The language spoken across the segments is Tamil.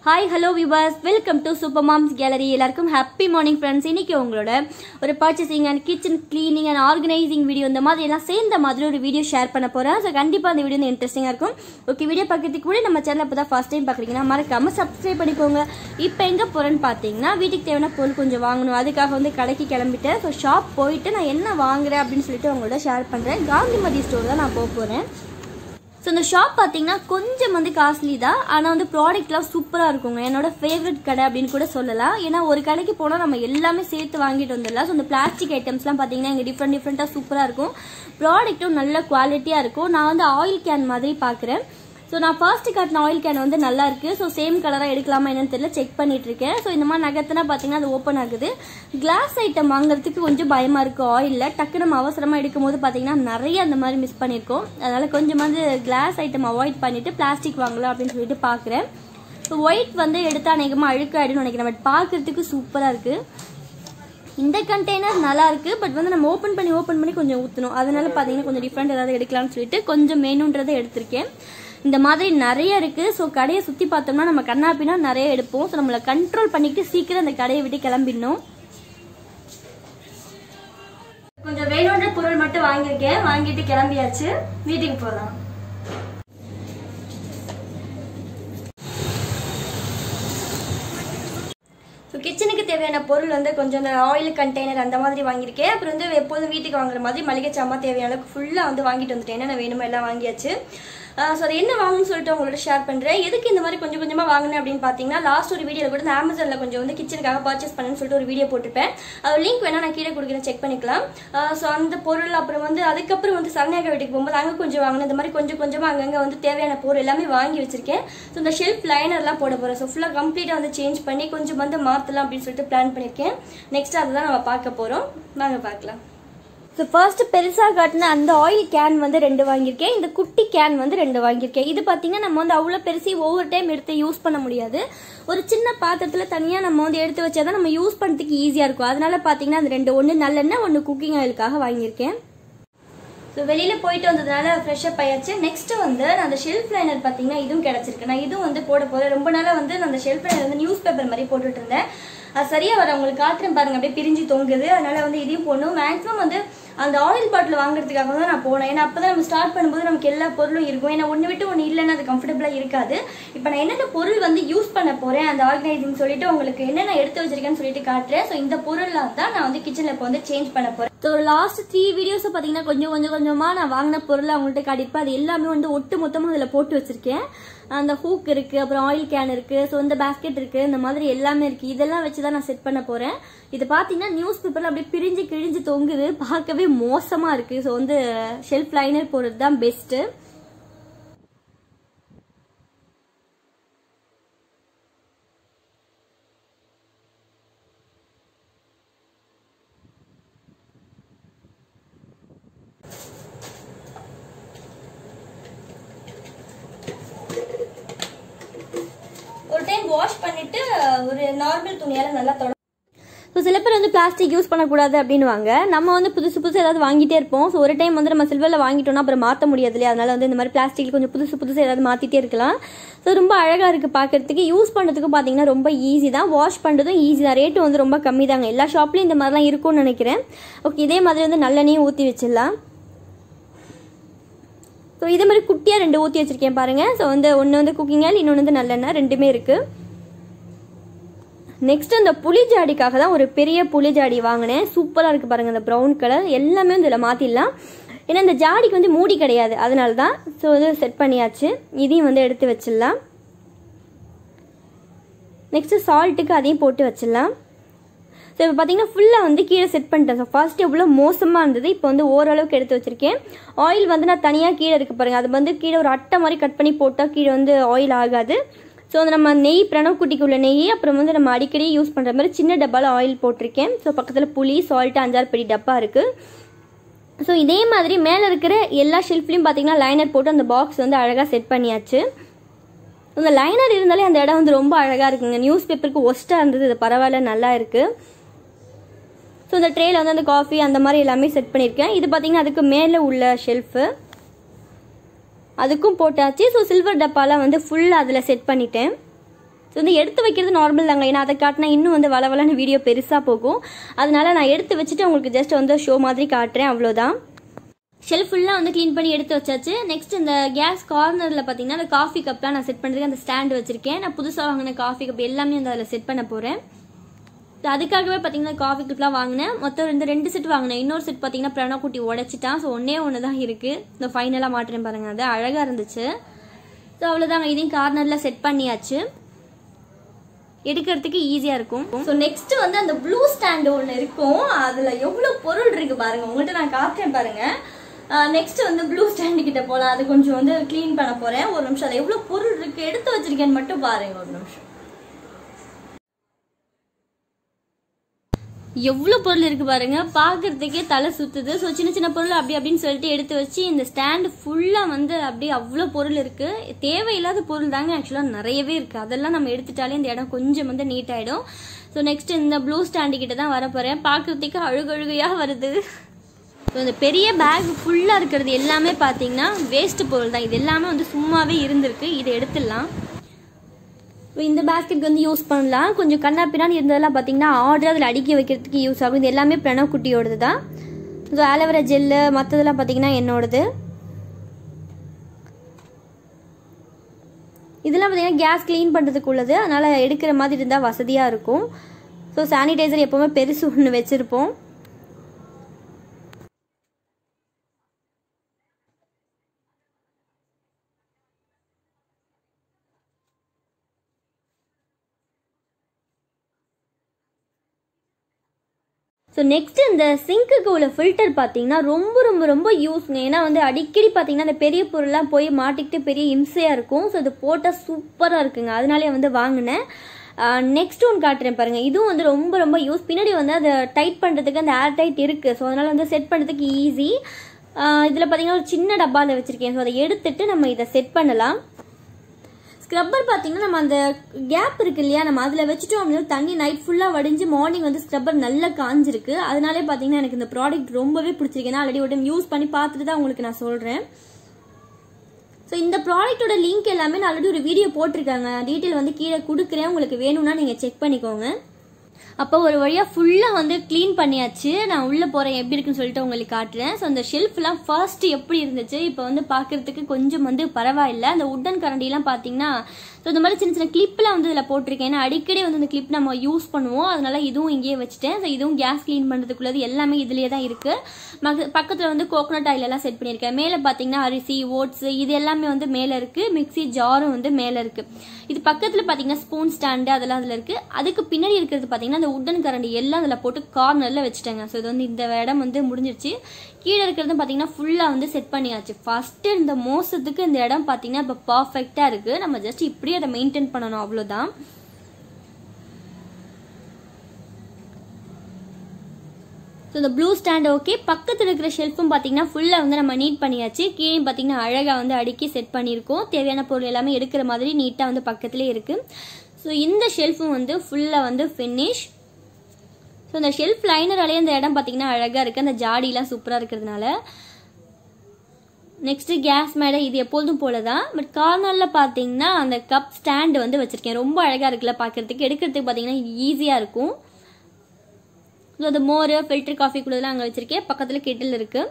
hi hello viewers welcome to Super Moms Gallery எல்லாருக்கும் ஹாப்பி மார்னிங் ஃப்ரெண்ட்ஸ் இன்னைக்கு உங்களோட ஒரு purchasing and kitchen cleaning and organising video இந்த மாதிரி எல்லாம் சேர்ந்த மாதிரி ஒரு வீடியோ ஷேர் பண்ண போறேன் ஸோ கண்டிப்பாக அந்த வீடியோ வந்து இன்ட்ரெஸ்டிங்காக இருக்கும் ஓகே வீடியோ பார்க்கறதுக்கு கூட நம்ம சேனல் இப்போ தான் ஃபர்ஸ்ட் டைம் பார்க்குறீங்கன்னா மறக்காம சப்ஸ்கிரைப் பண்ணிக்கோங்க இப்போ எங்கே போகிறேன்னு பார்த்தீங்கன்னா வீட்டுக்கு தேவையான பொருள் கொஞ்சம் வாங்கணும் அதுக்காக வந்து கடைக்கு கிளம்பிட்டேன் ஸோ ஷாப் போயிட்டு நான் என்ன வாங்குறேன் அப்படின்னு சொல்லிட்டு உங்களோட ஷேர் பண்ணுறேன் காந்திமதி ஸ்டோர் தான் நான் போக போகிறேன் ஸோ இந்த ஷாப் பார்த்தீங்கன்னா கொஞ்சம் வந்து காஸ்ட்லி தான் ஆனால் வந்து ப்ராடக்ட்லாம் சூப்பராக இருக்குங்க என்னோட ஃபேவரட் கடை அப்படின்னு கூட சொல்லலாம் ஏன்னா ஒரு கடைக்கு போனால் நம்ம எல்லாமே சேர்த்து வாங்கிட்டு வந்துடலாம் ஸோ இந்த பிளாஸ்டிக் ஐட்டம்ஸ்லாம் பார்த்தீங்கன்னா இங்கே டிஃப்ரெண்ட் டிஃப்ரெண்ட்டாக சூப்பராக இருக்கும் ப்ராடக்ட்டும் நல்ல குவாலிட்டியாக இருக்கும் நான் வந்து ஆயில் கேன் மாதிரி பார்க்குறேன் ஸோ நான் ஃபர்ஸ்ட் காட்டின ஆயில் கேன் வந்து நல்லா இருக்கு ஸோ சேம் கலராக எடுக்கலாமா என்னன்னு தெரியல செக் பண்ணிட்டு இருக்கேன் ஸோ இந்த மாதிரி நகர்த்தினா பார்த்தீங்கன்னா அது ஓப்பன் ஆகுது கிளாஸ் ஐட்டம் வாங்குறதுக்கு கொஞ்சம் பயமா இருக்கு ஆயிலில் டக்கு நம்ம அவசரமா எடுக்கும் போது பார்த்தீங்கன்னா நிறைய அந்த மாதிரி மிஸ் பண்ணியிருக்கோம் அதனால கொஞ்சமாவது கிளாஸ் ஐட்டம் அவாய்ட் பண்ணிட்டு பிளாஸ்டிக் வாங்கலாம் அப்படின்னு சொல்லிட்டு பார்க்குறேன் ஸோ ஒயிட் வந்து எடுத்தா அநேகமாக அழுக்காயிடும்னு நினைக்கிறேன் பட் பார்க்கறதுக்கு சூப்பராக இருக்கு இந்த கண்டெய்னர் நல்லா இருக்கு பட் வந்து நம்ம ஓப்பன் பண்ணி ஓப்பன் பண்ணி கொஞ்சம் ஊற்றணும் அதனால பார்த்தீங்கன்னா கொஞ்சம் டிஃப்ரெண்ட் ஏதாவது எடுக்கலாம்னு சொல்லிட்டு கொஞ்சம் மெனுன்றதை எடுத்திருக்கேன் இந்த மாதிரி நிறைய இருக்கு ஸோ கடையை சுற்றி பார்த்தோம்னா நம்ம கண்ணாப்பினா நிறைய எடுப்போம் ஸோ நம்மளை கண்ட்ரோல் பண்ணிட்டு சீக்கிரம் அந்த கடையை விட்டு கிளம்பிடணும் கொஞ்சம் வேணுன்ற பொருள் மட்டும் வாங்கியிருக்கேன் வாங்கிட்டு கிளம்பியாச்சு வீட்டுக்கு போகலாம் ஸோ கிச்சனுக்கு தேவையான பொருள் வந்து கொஞ்சம் இந்த ஆயில் கண்டெய்னர் அந்த மாதிரி வாங்கியிருக்கேன் அப்புறம் வந்து எப்போதும் வீட்டுக்கு வாங்குற மாதிரி மளிகை சாமான் தேவையான அளவுக்கு ஃபுல்லாக வந்து வாங்கிட்டு வந்துட்டேன் என்னென்ன வேணுமோ எல்லாம் வாங்கியாச்சு ஸோ அது என்ன வாங்கணும்னு சொல்லிட்டு உங்களோட ஷேர் பண்ணுறேன் எதுக்கு இந்த மாதிரி கொஞ்சம் கொஞ்சமாக வாங்கினேன் அப்படின்னு பார்த்தீங்கன்னா லாஸ்ட் ஒரு வீடியோவில் கூட இந்த அமேசானில் கொஞ்சம் வந்து கிச்சனுக்காக பர்ச்சேஸ் பண்ணணும்னு சொல்லிட்டு ஒரு வீடியோ போட்டிருப்பேன் அது லிங்க் வேணால் நான் கீழே கொடுக்குறேன் செக் பண்ணிக்கலாம் ஸோ அந்த பொருள் அப்புறம் வந்து அதுக்கப்புறம் வந்து சரணியாக வீட்டுக்கு போகும்போது அங்கே கொஞ்சம் வாங்கினேன் இந்த மாதிரி கொஞ்சம் கொஞ்சமாக அங்கங்கே வந்து தேவையான பொருள் எல்லாமே வாங்கி வச்சிருக்கேன் ஸோ இந்த ஷெல்ஃப் லைனர்லாம் போட போகிறேன் ஸோ ஃபுல்லாக கம்ப்ளீட்டாக வந்து சேஞ்ச் பண்ணி கொஞ்சம் வந்து மாற்றலாம் அப்படின்னு சொல்லிட்டு பிளான் பண்ணியிருக்கேன் நெக்ஸ்ட் அதுதான் நம்ம பார்க்க போகிறோம் வாங்க பார்க்கலாம் ஸோ ஃபர்ஸ்ட் பெருசாக காட்டின அந்த ஆயில் கேன் வந்து ரெண்டு வாங்கியிருக்கேன் இந்த குட்டி கேன் வந்து ரெண்டு வாங்கியிருக்கேன் இது பார்த்தீங்கன்னா நம்ம வந்து அவ்வளோ பெருசி ஒவ்வொரு டைம் எடுத்து யூஸ் பண்ண முடியாது ஒரு சின்ன பாத்திரத்தில் தனியாக நம்ம வந்து எடுத்து வச்சா தான் நம்ம யூஸ் பண்ணுறதுக்கு ஈஸியாக இருக்கும் அதனால பார்த்தீங்கன்னா அந்த ரெண்டு ஒன்று நல்லெண்ணெய் ஒன்று குக்கிங் ஆயிலுக்காக வாங்கியிருக்கேன் ஸோ வெளியில் போயிட்டு வந்ததுனால ஃப்ரெஷ்ஷப் ஆயாச்சு நெக்ஸ்ட் வந்து நான் அந்த ஷெல்ஃப் லைனர் பார்த்தீங்கன்னா இதுவும் கிடச்சிருக்கு நான் இதுவும் வந்து போட போகிறேன் ரொம்ப நாளாக வந்து நான் அந்த ஷெல்ஃப் லைனர் வந்து நியூஸ் பேப்பர் மாதிரி போட்டுட்டு இருந்தேன் அது சரியாக வர உங்களுக்கு காட்டுறேன் பாருங்க அப்படியே பிரிஞ்சு தொங்குது அதனால வந்து இதையும் போடணும் மேக்ஸிமம் வந்து அந்த ஆயில் பாட்டில் வாங்குறதுக்காக தான் நான் போனேன் ஏன்னா அப்போ தான் நம்ம ஸ்டார்ட் பண்ணும்போது நமக்கு எல்லா பொருளும் இருக்கும் ஏன்னா ஒன்று விட்டு ஒன்று இல்லைன்னா அது கம்ஃபர்டபுளாக இருக்காது இப்போ நான் என்னென்ன பொருள் வந்து யூஸ் பண்ண போகிறேன் அந்த ஆர்கனைசிங் சொல்லிட்டு உங்களுக்கு என்னென்ன எடுத்து வச்சிருக்கேன்னு சொல்லிட்டு காட்டுறேன் ஸோ இந்த பொருள்லாம் தான் நான் வந்து கிச்சனில் இப்போ வந்து சேஞ்ச் பண்ண போகிறேன் ஸோ லாஸ்ட் த்ரீ வீடியோஸை பார்த்தீங்கன்னா கொஞ்சம் கொஞ்சம் கொஞ்சமாக நான் வாங்கின பொருளை அவங்கள்ட்ட காட்டியிருப்பேன் அது எல்லாமே வந்து ஒட்டு மொத்தமாக அதில் போட்டு வச்சிருக்கேன் அந்த ஹூக் இருக்கு அப்புறம் ஆயில் கேன் இருக்கு ஸோ இந்த பேஸ்கெட் இருக்கு இந்த மாதிரி எல்லாமே இருக்கு இதெல்லாம் வச்சு தான் நான் செட் பண்ண போறேன் இது பார்த்தீங்கன்னா நியூஸ் பேப்பர்ல அப்படியே பிரிஞ்சு கிழிஞ்சு தொங்குது பார்க்கவே மோசமா இருக்கு ஸோ வந்து ஷெல்ஃப் லைனர் போறது தான் பெஸ்ட் ஒரு டைம் வாஷ் பண்ணிட்டு ஒரு நார்மல் துணியால நல்லா தொட ஸோ சில பேர் வந்து பிளாஸ்டிக் யூஸ் பண்ணக்கூடாது அப்படின்னுவாங்க நம்ம வந்து புதுசு புதுசு ஏதாவது வாங்கிட்டே இருப்போம் ஸோ ஒரு டைம் வந்து நம்ம சில்வரில் வாங்கிட்டோம்னா அப்புறம் மாற்ற முடியாது இல்லையா அதனால வந்து இந்த மாதிரி பிளாஸ்டிக் கொஞ்சம் புதுசு புதுசு ஏதாவது மாற்றிட்டே இருக்கலாம் ஸோ ரொம்ப அழகாக இருக்குது பார்க்கறதுக்கு யூஸ் பண்ணுறதுக்கு பார்த்தீங்கன்னா ரொம்ப ஈஸி தான் வாஷ் பண்ணுறதும் ஈஸி தான் ரேட்டு வந்து ரொம்ப கம்மி தாங்க எல்லா ஷாப்லையும் இந்த மாதிரிலாம் இருக்கும்னு நினைக்கிறேன் ஓகே இதே மாதிரி வந்து நல்லெண்ணையும் ஊற்றி வச்சிடலாம் ஸோ இதே மாதிரி குட்டியாக ரெண்டு ஊற்றி வச்சிருக்கேன் பாருங்கள் ஸோ வந்து ஒன்று வந்து குக்கிங் ஆயில் இன்னொன்று வந்து நல்லெண்ணெய் ரெண்டுமே இருக்குது நெக்ஸ்ட் அந்த புளி ஜாடிக்காக தான் ஒரு பெரிய புளி ஜாடி வாங்கினேன் சூப்பராக இருக்குது பாருங்கள் அந்த ப்ரௌன் கலர் எல்லாமே வந்து இதில் மாற்றிடலாம் ஏன்னா இந்த ஜாடிக்கு வந்து மூடி கிடையாது அதனால தான் ஸோ இது செட் பண்ணியாச்சு இதையும் வந்து எடுத்து வச்சிடலாம் நெக்ஸ்ட்டு சால்ட்டுக்கு அதையும் போட்டு வச்சிடலாம் ஸோ இப்போ பார்த்தீங்கன்னா ஃபுல்லாக வந்து கீழே செட் பண்ணிட்டேன் ஸோ ஃபர்ஸ்ட் எவ்வளோ மோசமாக இருந்தது இப்போ வந்து ஓரளவுக்கு எடுத்து வச்சிருக்கேன் ஆயில் வந்து நான் தனியாக கீழே இருக்கு பாருங்க அது வந்து கீழே ஒரு அட்டை மாதிரி கட் பண்ணி போட்டால் கீழே வந்து ஆயில் ஆகாது ஸோ வந்து நம்ம நெய் பிரணவ் குட்டிக்குள்ள நெய் அப்புறம் வந்து நம்ம அடிக்கடி யூஸ் பண்ணுற மாதிரி சின்ன டப்பாவில் ஆயில் போட்டிருக்கேன் ஸோ பக்கத்தில் புளி சால்ட்டு அஞ்சாறு பெரிய டப்பா இருக்குது ஸோ இதே மாதிரி மேலே இருக்கிற எல்லா ஷெல்ஃப்லையும் பார்த்தீங்கன்னா லைனர் போட்டு அந்த பாக்ஸ் வந்து அழகாக செட் பண்ணியாச்சு இந்த லைனர் இருந்தாலே அந்த இடம் வந்து ரொம்ப அழகாக இருக்குங்க நியூஸ் பேப்பருக்கு ஒஸ்ட்டாக இருந்தது இது பரவாயில்ல நல்லா இருக்குது ஸோ இந்த ட்ரேயில் வந்து அந்த காஃபி அந்த மாதிரி எல்லாமே செட் பண்ணியிருக்கேன் இது பார்த்தீங்கன்னா அதுக்கு மேலே உள்ள ஷெல்ஃபு அதுக்கும் போட்டாச்சு ஸோ சில்வர் டப்பாலாம் வந்து ஃபுல்லாக அதில் செட் பண்ணிட்டேன் ஸோ வந்து எடுத்து வைக்கிறது நார்மல் தாங்க ஏன்னா அதை காட்டினா இன்னும் வந்து வளவலன்னு வீடியோ பெருசாக போகும் அதனால நான் எடுத்து வச்சுட்டு உங்களுக்கு ஜஸ்ட் வந்து ஷோ மாதிரி காட்டுறேன் அவ்வளோதான் ஷெல்ஃப் ஃபுல்லாக வந்து க்ளீன் பண்ணி எடுத்து வச்சாச்சு நெக்ஸ்ட் இந்த கேஸ் கார்னரில் பார்த்தீங்கன்னா அந்த காஃபி கப்லாம் நான் செட் பண்ணுறதுக்கு அந்த ஸ்டாண்ட் வச்சிருக்கேன் நான் புதுசாக வாங்கின காஃபி கப் எல்லாமே வந்து அதில் செட் பண்ண போகிறேன் அதுக்காகவே பார்த்தீங்கன்னா காஃபி கப்லாம் வாங்கினேன் மொத்தம் ரெண்டு ரெண்டு செட் வாங்கினேன் இன்னொரு செட் பார்த்தீங்கன்னா பிரணவ் குட்டி உடைச்சிட்டான் ஸோ ஒன்றே ஒன்று தான் இருக்குது இந்த ஃபைனலாக மாட்டுறேன் பாருங்க அது அழகாக இருந்துச்சு ஸோ அவ்வளோதாங்க இதையும் கார்னரில் செட் பண்ணியாச்சு எடுக்கிறதுக்கு ஈஸியாக இருக்கும் ஸோ நெக்ஸ்ட் வந்து அந்த ப்ளூ ஸ்டாண்ட் ஒன்று இருக்கும் அதில் எவ்வளோ பொருள் இருக்கு பாருங்க உங்கள்கிட்ட நான் காட்டுறேன் பாருங்க நெக்ஸ்ட் வந்து ப்ளூ ஸ்டாண்டு கிட்ட போகலாம் அது கொஞ்சம் வந்து க்ளீன் பண்ண போறேன் ஒரு நிமிஷம் அதில் எவ்வளோ பொருள் இருக்கு எடுத்து வச்சிருக்கேன்னு மட்டும் பாருங்க ஒரு நிமிஷம் எவ்வளோ பொருள் இருக்கு பாருங்க பார்க்கறதுக்கே தலை சுத்துது ஸோ சின்ன சின்ன பொருள் அப்படி அப்படின்னு சொல்லிட்டு எடுத்து வச்சு இந்த ஸ்டாண்ட் ஃபுல்லாக வந்து அப்படியே அவ்வளோ பொருள் இருக்கு தேவையில்லாத பொருள் தாங்க ஆக்சுவலாக நிறையவே இருக்கு அதெல்லாம் நம்ம எடுத்துட்டாலே இந்த இடம் கொஞ்சம் வந்து நீட் ஆயிடும் ஸோ நெக்ஸ்ட் இந்த ப்ளூ ஸ்டாண்டு கிட்ட தான் வர போறேன் பார்க்கறதுக்கு அழுகழுகையாக வருது ஸோ இந்த பெரிய பேக் ஃபுல்லாக இருக்கிறது எல்லாமே பார்த்தீங்கன்னா வேஸ்ட் பொருள் தான் இது எல்லாமே வந்து சும்மாவே இருந்திருக்கு இதை எடுத்துடலாம் இப்போ இந்த பேஸ்கெட் வந்து யூஸ் பண்ணலாம் கொஞ்சம் கண்ணா பின்னாடி இருந்ததெல்லாம் பார்த்தீங்கன்னா ஆர்டர் அதில் அடுக்கி வைக்கிறதுக்கு யூஸ் ஆகும் இது எல்லாமே பிரணவ் குட்டியோடது தான் ஸோ ஆலோவேரா ஜெல்லு மற்றதெல்லாம் பார்த்தீங்கன்னா என்னோடது இதெல்லாம் பார்த்தீங்கன்னா கேஸ் க்ளீன் பண்ணுறதுக்கு உள்ளது அதனால் எடுக்கிற மாதிரி இருந்தால் வசதியாக இருக்கும் ஸோ சானிடைசர் எப்போவுமே பெருசு ஒன்று வச்சுருப்போம் ஸோ நெக்ஸ்ட் இந்த சிங்க்குக்கு உள்ள ஃபில்டர் பார்த்தீங்கன்னா ரொம்ப ரொம்ப ரொம்ப யூஸ்ங்க ஏன்னா வந்து அடிக்கடி பார்த்தீங்கன்னா அந்த பெரிய பொருள்லாம் போய் மாட்டிக்கிட்டு பெரிய இம்சையாக இருக்கும் ஸோ இது போட்டால் சூப்பராக இருக்குங்க அதனாலே வந்து வாங்கினேன் நெக்ஸ்ட் ஒன் காட்டுறேன் பாருங்கள் இதுவும் வந்து ரொம்ப ரொம்ப யூஸ் பின்னாடி வந்து அதை டைட் பண்ணுறதுக்கு அந்த ஏர் டைட் இருக்குது ஸோ அதனால் வந்து செட் பண்ணுறதுக்கு ஈஸி இதில் பார்த்தீங்கன்னா ஒரு சின்ன டப்பாவில் வச்சுருக்கேன் ஸோ அதை எடுத்துட்டு நம்ம இதை செட் பண்ணலாம் ஸ்க்ரப்பர் பார்த்தீங்கன்னா நம்ம அந்த கேப் இருக்கு இல்லையா நம்ம அதில் வச்சுட்டோம் அப்படின்னா தண்ணி நைட் ஃபுல்லாக வடிஞ்சு மார்னிங் வந்து ஸ்க்ரப்பர் நல்லா காஞ்சிருக்கு அதனாலே பார்த்தீங்கன்னா எனக்கு இந்த ப்ராடக்ட் ரொம்பவே பிடிச்சிருக்கு ஏன்னா ஆல்ரெடி ஒரு டைம் யூஸ் பண்ணி பார்த்துட்டு தான் உங்களுக்கு நான் சொல்கிறேன் ஸோ இந்த ப்ராடக்ட்டோட லிங்க் எல்லாமே நான் ஆல்ரெடி ஒரு வீடியோ போட்டிருக்காங்க டீட்டெயில் வந்து கீழே கொடுக்குறேன் உங்களுக்கு வேணும்னா நீங்கள் செக் பண்ணிக்கோங்க அப்போ ஒரு வழியாக ஃபுல்லாக வந்து க்ளீன் பண்ணியாச்சு நான் உள்ளே போகிறேன் எப்படி இருக்குன்னு சொல்லிட்டு உங்களுக்கு காட்டுறேன் ஸோ அந்த ஷெல்ஃப்லாம் ஃபர்ஸ்ட் எப்படி இருந்துச்சு இப்போ வந்து பார்க்கறதுக்கு கொஞ்சம் வந்து பரவாயில்ல அந்த உட்டன் கரண்டிலாம் பார்த்தீங்கன்னா ஸோ இந்த மாதிரி சின்ன சின்ன கிளிப்லாம் வந்து இதில் போட்டிருக்கேன் ஏன்னா அடிக்கடி வந்து இந்த கிளிப் நம்ம யூஸ் பண்ணுவோம் அதனால இதுவும் இங்கேயே வச்சுட்டேன் ஸோ இதுவும் கேஸ் க்ளீன் பண்ணுறதுக்குள்ளது எல்லாமே இதுலேயே தான் இருக்குது பக்கத்தில் வந்து கோகோனட் ஆயில் எல்லாம் செட் பண்ணியிருக்கேன் மேலே பார்த்தீங்கன்னா அரிசி ஓட்ஸ் இது எல்லாமே வந்து மேலே இருக்குது மிக்ஸி ஜாரும் வந்து மேலே இருக்குது இது பக்கத்தில் பார்த்தீங்கன்னா ஸ்பூன் ஸ்டாண்டு அதெல்லாம் அதில் இருக்குது அதுக்கு பின்னாடி இருக்கிறது பார்த்தீங்கன்னா அந்த உட்டன் கரண்டி எல்லாம் அதில் போட்டு கார்னரில் வச்சுட்டேங்க ஸோ இது வந்து இந்த இடம் வந்து முடிஞ்சிருச்சு கீழே இருக்கிறது பார்த்தீங்கன்னா ஃபுல்லாக வந்து செட் பண்ணியாச்சு ஃபஸ்ட்டு இந்த மோசத்துக்கு இந்த இடம் பார்த்தீங்கன்னா இப்போ பர்ஃபெக்டாக இருக்குது நம்ம ஜஸ்ட் இப்படியே அதை மெயின்டைன் பண்ணணும் அவ்வளோதான் ஸோ இந்த ப்ளூ ஸ்டாண்ட் ஓகே பக்கத்தில் இருக்கிற ஷெல்ஃபும் பார்த்தீங்கன்னா ஃபுல்லாக வந்து நம்ம நீட் பண்ணியாச்சு கீழே பார்த்தீங்கன்னா அழகாக வந்து அடுக்கி செட் பண்ணியிருக்கோம் தேவையான பொருள் எல்லாமே எடுக்கிற மாதிரி நீட்டாக வந்து பக்கத்துலேயே இருக்குது ஸோ இந்த ஷெல்ஃபும் வந்து ஃபுல்லாக வந்து ஃபினிஷ் ஸோ இந்த ஷெல்ஃப் லைனராலே இந்த இடம் பார்த்தீங்கன்னா அழகாக இருக்குது அந்த ஜாடிலாம் சூப்பராக இருக்கிறதுனால நெக்ஸ்ட் கேஸ் மேடை இது எப்பொழுதும் போல தான் பட் கார்னரில் பார்த்தீங்கன்னா அந்த கப் ஸ்டாண்டு வந்து வச்சுருக்கேன் ரொம்ப அழகாக இருக்குல்ல பார்க்கறதுக்கு எடுக்கிறதுக்கு பார்த்தீங்கன்னா ஈஸியாக இருக்கும் ஸோ அது மோர் ஃபில்டர் காஃபி கூடலாம் அங்கே வச்சுருக்கேன் பக்கத்தில் கெட்டில் இருக்குது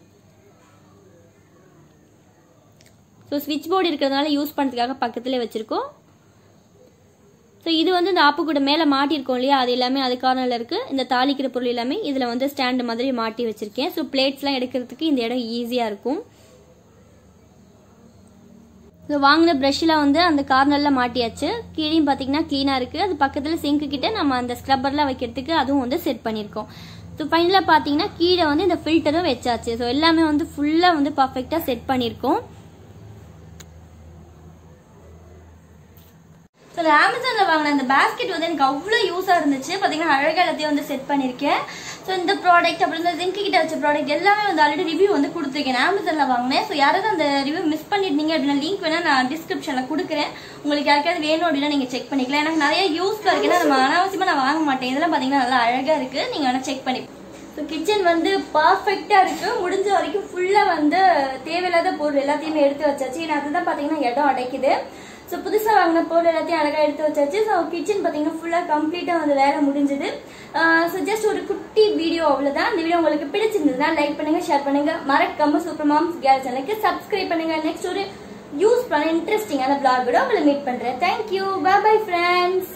ஸோ ஸ்விட்ச் போர்டு இருக்கிறதுனால யூஸ் பண்ணுறதுக்காக பக்கத்தில் வச்சுருக்கோம் ஸோ இது வந்து இந்த ஆப்பு கூட மேலே மாட்டியிருக்கோம் இல்லையா அது எல்லாமே அது கார்னரில் இருக்குது இந்த தாளிக்கிற பொருள் எல்லாமே இதில் வந்து ஸ்டாண்டு மாதிரி மாட்டி வச்சுருக்கேன் ஸோ பிளேட்ஸ்லாம் எடுக்கிறதுக்கு இந்த இடம் ஈஸியாக இருக்கும் ஸோ வாங்கின ப்ரஷ்லாம் வந்து அந்த கார்னரில் மாட்டியாச்சு கீழேயும் பார்த்தீங்கன்னா க்ளீனாக இருக்குது அது பக்கத்தில் சிங்க்கு கிட்ட நம்ம அந்த ஸ்க்ரப்பர்லாம் வைக்கிறதுக்கு அதுவும் வந்து செட் பண்ணியிருக்கோம் ஸோ ஃபைனலாக பார்த்தீங்கன்னா கீழே வந்து இந்த ஃபில்டரும் வச்சாச்சு ஸோ எல்லாமே வந்து ஃபுல்லாக வந்து பர்ஃபெக்டாக செட் பண்ணியிருக்கோம் ஸோ அமேசானில் வாங்கின அந்த பேஸ்கெட் வந்து எனக்கு அவ்வளோ யூஸாக இருந்துச்சு பார்த்தீங்கன்னா அழகாக எல்லாத்தையும் வந்து செட் பண்ணியிருக்கேன் ஸோ இந்த ப்ராடக்ட் அப்புறம் இந்த ஜிங்க் கிட்ட வச்ச ப்ராடக்ட் எல்லாமே வந்து ஆல்ரெடி ரிவ்யூ வந்து கொடுத்துருக்கேன் அமேசானில் வாங்கினேன் ஸோ யாராவது அந்த ரிவ்யூ மிஸ் பண்ணிருந்தீங்க அப்படின்னா லிங்க் வேணால் நான் டிஸ்கிரிப்ஷனில் கொடுக்குறேன் உங்களுக்கு யாருக்காவது வேணும் அப்படின்னா நீங்கள் செக் பண்ணிக்கலாம் எனக்கு நிறைய யூஸ்ஃபுல்லாக இருக்கு ஏன்னா நம்ம அனாவசியமாக நான் வாங்க மாட்டேன் இதெல்லாம் பார்த்தீங்கன்னா நல்லா அழகாக இருக்குது நீங்கள் வேணால் செக் பண்ணி ஸோ கிச்சன் வந்து பர்ஃபெக்டாக இருக்குது முடிஞ்ச வரைக்கும் ஃபுல்லாக வந்து தேவையில்லாத பொருள் எல்லாத்தையுமே எடுத்து வச்சாச்சு ஏன்னா அதுதான் பார்த்தீங்கன்னா இடம் அடைக்குது ஸோ புதுசாக வாங்கின பொருள் எல்லாத்தையும் அழகாக எடுத்து வச்சாச்சு ஸோ கிச்சன் பார்த்தீங்கன்னா ஃபுல்லாக கம்ப்ளீட்டாக வந்து வேலை முடிஞ்சது ஸோ ஜஸ்ட் ஒரு குட்டி வீடியோ அவ்வளோதான் இந்த வீடியோ உங்களுக்கு பிடிச்சிருந்ததுன்னா லைக் பண்ணுங்க ஷேர் பண்ணுங்க மறக்காம சூப்பர் மாம்ஸ் கேர் சேனலுக்கு சப்ஸ்கிரைப் பண்ணுங்க நெக்ஸ்ட் ஒரு யூஸ் பண்ண இன்ட்ரெஸ்டிங்கான பிளாகோட உங்களை மீட் பண்றேன் தேங்க்யூ பை பை ஃப்ரெண்ட்ஸ்